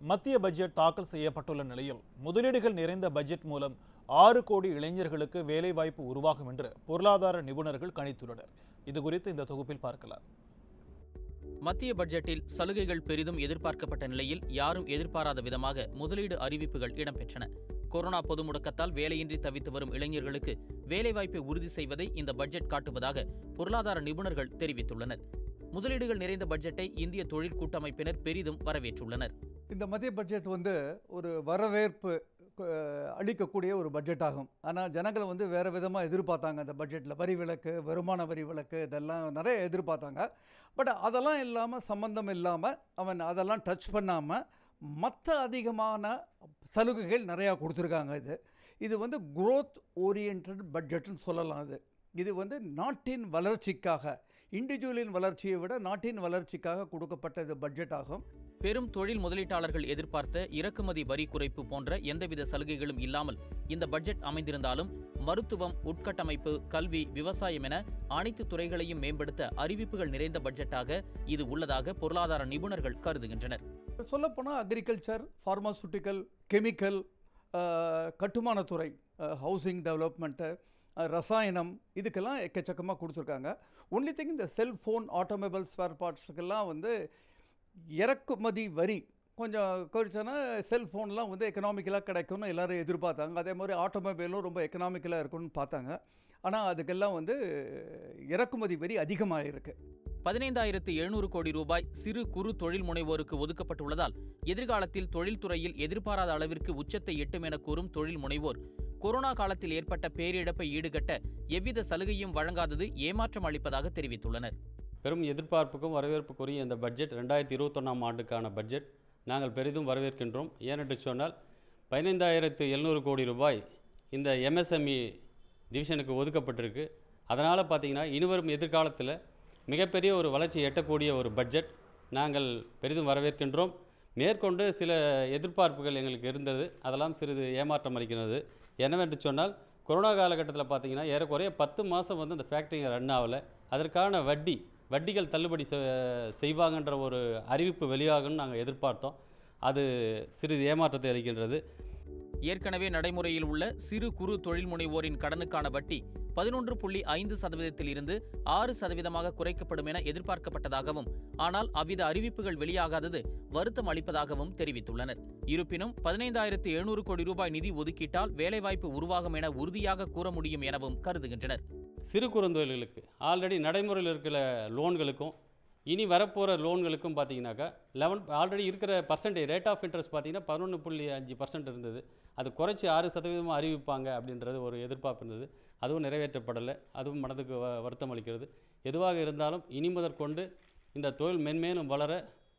மத்திய பட்ஜெட் தாக்கல் செய்யப்பட்டுள்ள நிலையில் முதலீடுகள் நிறைந்த பட்ஜெட் மூலம் ஆறு கோடி இளைஞர்களுக்கு வேலைவாய்ப்பு உருவாகும் என்று பொருளாதார நிபுணர்கள் கணித்துள்ளனர் இது குறித்து இந்த தொகுப்பில் பார்க்கலாம் மத்திய பட்ஜெட்டில் சலுகைகள் பெரிதும் எதிர்பார்க்கப்பட்ட நிலையில் யாரும் எதிர்பாராத விதமாக முதலீடு அறிவிப்புகள் இடம்பெற்றன கொரோனா பொது முடக்கத்தால் வேலையின்றி தவித்து வரும் இளைஞர்களுக்கு வேலைவாய்ப்பை உறுதி செய்வதை இந்த பட்ஜெட் காட்டுவதாக பொருளாதார நிபுணர்கள் தெரிவித்துள்ளனர் முதலீடுகள் நிறைந்த பட்ஜெட்டை இந்திய தொழில் கூட்டமைப்பினர் பெரிதும் வரவேற்றுள்ளனர் இந்த மத்திய பட்ஜெட் வந்து ஒரு வரவேற்பு அஹ், அளிக்கக்கூடிய ஒரு பட்ஜெட் ஆகும் ஆனால் ஜனங்கள் வந்து வேறு விதமாக எதிர்பார்த்தாங்க அந்த பட்ஜெட்டில் வரி விலக்கு வருமான வரி விலக்கு இதெல்லாம் நிறைய எதிர்பார்த்தாங்க பட் அதெல்லாம் இல்லாமல் சம்பந்தம் இல்லாமல் அவன் அதெல்லாம் டச் பண்ணாமல் மற்ற அதிகமான சலுகைகள் நிறையா கொடுத்துருக்காங்க இது இது வந்து growth oriented பட்ஜெட்னு சொல்லலாம் இது இது வந்து நாட்டின் வளர்ச்சிக்காக இண்டிவிஜுவலின் வளர்ச்சியை விட நாட்டின் வளர்ச்சிக்காக கொடுக்கப்பட்ட இது பட்ஜெட் ஆகும் பெரும் தொழில் முதலீட்டாளர்கள் எதிர்பார்த்த இறக்குமதி வரி குறைப்பு போன்ற எந்தவித சலுகைகளும் இல்லாமல் இந்த பட்ஜெட் அமைந்திருந்தாலும் மருத்துவம் உட்கட்டமைப்பு கல்வி விவசாயம் என அனைத்து துறைகளையும் மேம்படுத்த அறிவிப்புகள் நிறைந்த பட்ஜெட்டாக இது உள்ளதாக பொருளாதார நிபுணர்கள் கருதுகின்றனர் சொல்லப்போனால் அக்ரிகல்ச்சர் ஃபார்மாசூட்டிக்கல் கெமிக்கல் கட்டுமானத்துறை ஹவுசிங் டெவலப்மெண்ட்டு ரசாயனம் இதுக்கெல்லாம் எக்கச்சக்கமாக கொடுத்துருக்காங்க ஒன்லி திங் இந்த செல்ஃபோன் ஆட்டோமொபைல் ஸ்பேர் பார்ட்ஸுக்கெல்லாம் வந்து இறக்குமதி வரி கொஞ்சம் குறைச்சோன்னா செல்ஃபோன்லாம் வந்து எக்கனாமிக்கலாக கிடைக்கும்னு எல்லாரும் எதிர்பார்த்தாங்க அதே மாதிரி ஆட்டோமொபைலும் ரொம்ப எக்கனாமிக்கலாக இருக்கும்னு பார்த்தாங்க ஆனால் அதுக்கெல்லாம் வந்து இறக்குமதி வரி அதிகமாக இருக்குது பதினைந்தாயிரத்து எழுநூறு கோடி ரூபாய் சிறு குறு தொழில் முனைவோருக்கு ஒதுக்கப்பட்டுள்ளதால் எதிர்காலத்தில் தொழில்துறையில் எதிர்பாராத அளவிற்கு உச்சத்தை எட்டும் என கூறும் தொழில் முனைவோர் கொரோனா காலத்தில் ஏற்பட்ட பேரிழப்பை ஈடுகட்ட எவ்வித சலுகையும் வழங்காதது ஏமாற்றம் அளிப்பதாக தெரிவித்துள்ளனர் பெரும் எதிர்பார்ப்புக்கும் வரவேற்புக்குரிய இந்த பட்ஜெட் ரெண்டாயிரத்தி இருபத்தொன்னாம் ஆண்டுக்கான பட்ஜெட் நாங்கள் பெரிதும் வரவேற்கின்றோம் ஏனென்று சொன்னால் பதினைந்தாயிரத்து எழுநூறு கோடி ரூபாய் இந்த எம்எஸ்எம்இ டிவிஷனுக்கு ஒதுக்கப்பட்டிருக்கு அதனால் பார்த்தீங்கன்னா இனிவரும் எதிர்காலத்தில் மிகப்பெரிய ஒரு வளர்ச்சி எட்டக்கூடிய ஒரு பட்ஜெட் நாங்கள் பெரிதும் வரவேற்கின்றோம் மேற்கொண்டு சில எதிர்பார்ப்புகள் எங்களுக்கு இருந்தது அதெல்லாம் சிறிது ஏமாற்றம் அளிக்கிறது என்னவென்று சொன்னால் கொரோனா காலகட்டத்தில் பார்த்தீங்கன்னா ஏறக்குறைய பத்து மாதம் வந்து அந்த ஃபேக்ட்ரிங்க ரன் ஆகலை அதற்கான வட்டி வட்டிகள் தள்ளுபடி செ- செய்வாங்கன்ற ஒரு அறிவிப்பு வெளியாகும்னு நாங்கள் எதிர்பார்த்தோம் அது சிறிது ஏமாற்றத்தை அளிக்கின்றது ஏற்கனவே நடைமுறையில் உள்ள சிறு குறு தொழில் முனைவோரின் கடனுக்கான வட்டி பதினொன்று புள்ளி ஐந்து சதவீதத்தில் இருந்து ஆறு சதவீதமாக குறைக்கப்படும் என எதிர்பார்க்கப்பட்டதாகவும் ஆனால் அவ்வித அறிவிப்புகள் வெளியாகாதது வருத்தம் அளிப்பதாகவும் தெரிவித்துள்ளனர் இருப்பினும் பதினைந்தாயிரத்து எழுநூறு கோடி ரூபாய் நிதி ஒதுக்கீட்டால் வேலைவாய்ப்பு உருவாகும் என உறுதியாக கூற முடியும் எனவும் கருதுகின்றனர் சிறு குறுந்தொழில்களுக்கு ஆல்ரெடி நடைமுறையில் இருக்கிற லோன்களுக்கும் இனி வரப்போகிற லோன்களுக்கும் பார்த்தீங்கன்னாக்கா லெவன் ஆல்ரெடி இருக்கிற பர்சன்டேஜ் ரேட் ஆஃப் இன்ட்ரெஸ்ட் பார்த்தீங்கன்னா பதினொன்று புள்ளி அஞ்சு பர்சன்ட் இருந்தது அது குறைச்சி ஆறு சதவீதமாக அறிவிப்பாங்க அப்படின்றது ஒரு எதிர்பார்ப்பு இருந்தது அதுவும் நிறைவேற்றப்படலை அதுவும் மனதுக்கு வ- வருத்தம் அளிக்கிறது எதுவாக இருந்தாலும் இனி முதற்கொண்டு இந்த தொழில் மென்மேலும் வளர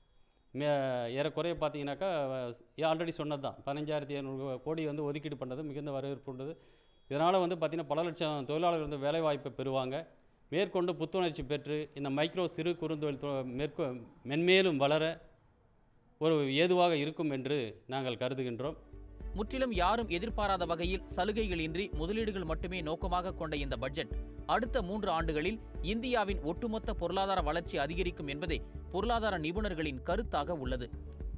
மே ஏறக்குறைய பார்த்தீங்கன்னாக்கா ஆல்ரெடி சொன்னது தான் பதினஞ்சாயிரத்தி ஐநூறு கோடி வந்து ஒதுக்கீடு பண்ணது மிகுந்த வரவேற்பு உண்டது இதனால் வந்து பார்த்திங்கன்னா பல லட்சம் தொழிலாளர்கள் வந்து வேலைவாய்ப்பை பெறுவாங்க மேற்கொண்டு புத்துணர்ச்சி பெற்று இந்த மைக்ரோ சிறு குறுந்தொழில் தொ- மேற்கொ மென்மேலும் வளர ஒரு ஏதுவாக இருக்கும் என்று நாங்கள் கருதுகின்றோம் முற்றிலும் யாரும் எதிர்பாராத வகையில் சலுகைகளின்றி முதலீடுகள் மட்டுமே நோக்கமாக கொண்ட இந்த பட்ஜெட் அடுத்த மூன்று ஆண்டுகளில் இந்தியாவின் ஒட்டுமொத்த பொருளாதார வளர்ச்சி அதிகரிக்கும் என்பதே பொருளாதார நிபுணர்களின் கருத்தாக உள்ளது